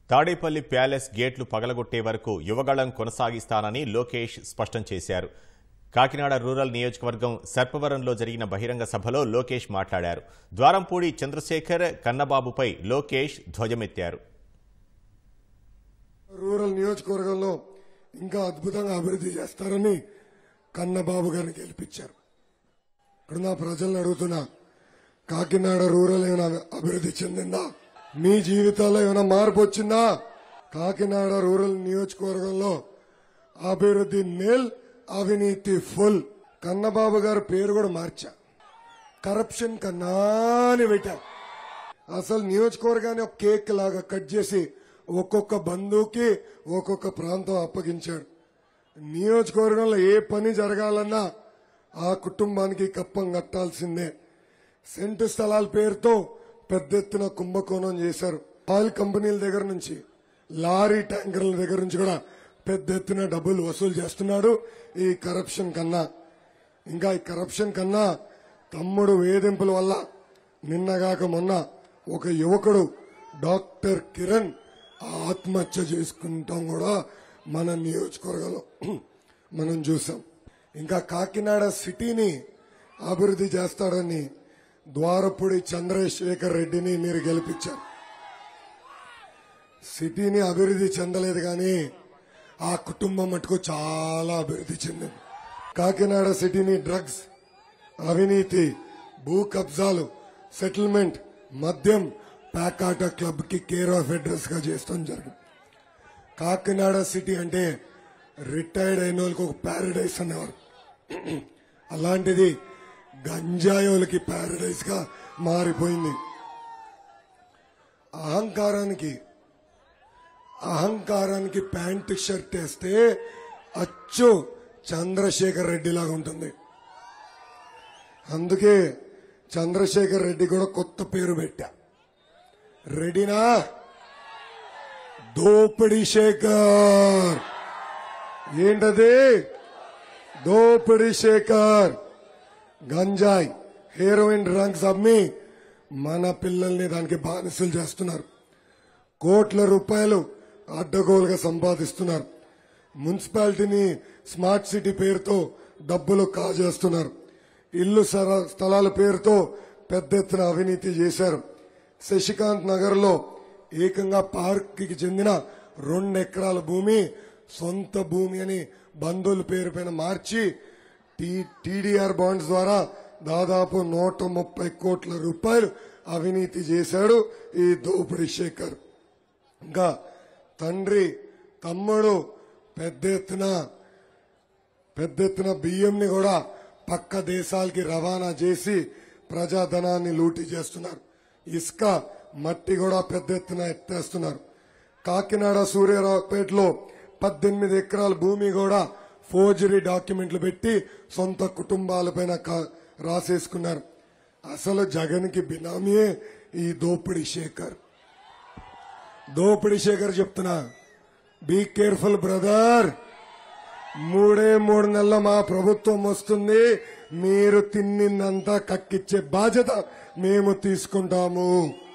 Tadepalli palace గేట్లు పగలగొట్టే వరకు యువగళం కొనసాగిస్తానని లోకేష్ స్పష్టం చేశారు కాకినాడ రూరల్ నియోజకవర్గం సర్పవరంలో జరిగిన బహిరంగ సభలో లోకేష్ మాట్లాడారు ద్వారంపూడి చంద్రశేఖర్ కన్నబాబుపై లోకేష్ ధ్వజమెత్తారు రూరల్ నియోజకవర్గంలో ఇంకా అద్భుతంగా అభివృద్ధి చేస్తారని కన్నబాబు గారిని గెలిపించారు ఇక్కడ నా ప్రజలను అడుగుతున్నా కాకినాడ రూరల్ ఏమైనా అభివృద్ధి చెందిందా మీ జీవితాల్లో ఏమైనా మార్పు వచ్చిందా కాకినాడ రూరల్ నియోజకవర్గంలో అభివృద్ధి నిల్ అవినీతి ఫుల్ కన్నబాబు గారి పేరు కూడా మార్చా కరప్షన్ కన్నా అని పెట్టా అసలు నియోజకవర్గాన్ని ఒక కేక్ లాగా కట్ చేసి ఒక్కొక్క బంధువుకి ఒక్కొక్క ప్రాంతం అప్పగించాడు నియోజకవర్గంలో ఏ పని జరగాలన్నా ఆ కుటుంబానికి కప్పం కట్టాల్సిందే సెంటు స్థలాల పేరుతో పెద్ద ఎత్తున కుంభకోణం చేశారు ఆయిల్ కంపెనీల దగ్గర నుంచి లారీ ట్యాంకర్ల దగ్గర నుంచి కూడా పెద్ద ఎత్తున డబ్బులు వసూలు చేస్తున్నాడు ఈ కరప్షన్ కన్నా ఇంకా ఈ కరప్షన్ కన్నా తమ్ముడు వేధింపుల వల్ల నిన్నగాక మొన్న ఒక యువకుడు డాక్టర్ కిరణ్ ఆత్మహత్య చేసుకుంటాం కూడా మన నియోజకవర్గంలో మనం చూసాం ఇంకా కాకినాడ సిటీని అభివృద్ధి చేస్తాడని ద్వారపుడి చంద్రశేఖర్ రెడ్డిని మీరు గెలిపించారు సిటీని అభివృద్ధి చెందలేదు కానీ ఆ కుటుంబం మటుకు చాలా అభివృద్ధి చెందింది కాకినాడ సిటీని డ్రగ్స్ అవినీతి భూ కబ్జాలు సెటిల్మెంట్ మద్యం ప్యాకాట క్లబ్ కి కేర్ ఆఫ్ అడ్రస్ గా చేస్తాం జరిగింది కాకినాడ సిటీ అంటే రిటైర్డ్ అయిన వాళ్ళకి ఒక ప్యారడైస్ అనేవారు అలాంటిది గంజాయోలకి ప్యారడైస్ గా మారిపోయింది అహంకారానికి అహంకారానికి ప్యాంటు షర్ట్ వేస్తే అచ్చు చంద్రశేఖర్ రెడ్డి లాగా ఉంటుంది అందుకే చంద్రశేఖర్ రెడ్డి కూడా కొత్త పేరు పెట్టా రెడీనా దోపిడి శేఖర్ ఏంటది దోపిడి శేఖర్ గంజాయి హీరోయిన్ డ్రగ్స్ అమ్మి మన పిల్లల్ని దానికి బానిసలు చేస్తున్నారు కోట్ల రూపాయలు అడ్డగోలుగా సంపాదిస్తున్నారు మున్సిపాలిటీని స్మార్ట్ సిటీ పేరుతో డబ్బులు కాజేస్తున్నారు ఇల్లు సర- స్థలాల పేరుతో పెద్ద ఎత్తున అవినీతి చేశారు శశికాంత్ నగర్ లో ఏకంగా పార్క్ కి చెందిన రెండు ఎకరాల భూమి సొంత భూమి అని బంధువుల పేరు పైన మార్చి టీడీఆర్ బాండ్స్ ద్వారా దాదాపు నూట ముప్పై కోట్ల రూపాయలు అవినీతి చేశాడు ఈ దోపిడి శేఖర్ ఇంకా తండ్రి తమ్ముడు పెద్ద ఎత్తున పెద్ద ఎత్తున బియ్యంని కూడా పక్క దేశాలకి రవాణా చేసి ప్రజాధనాన్ని లూటీ చేస్తున్నారు ఇసుక మట్టి కూడా పెద్ద ఎత్తున ఎత్తేస్తున్నారు కాకినాడ సూర్యారావుపేటలో పద్దెనిమిది ఎకరాల భూమి కూడా ఫోర్జరీ డాక్యుమెంట్లు పెట్టి సొంత కుటుంబాలపైన కా- రాసేసుకున్నారు అసలు జగన్ కి బినామీయే ఈ దోపిడి శేఖర్ దోపిడి శేఖర్ చెప్తున్నా బీ కేర్ఫుల్ బ్రదర్ మూడే మూడు నెలల మా ప్రభుత్వం వస్తుంది మీరు తిన్నిందంతా కక్కిచ్చే బాధ్యత మేము తీసుకుంటాము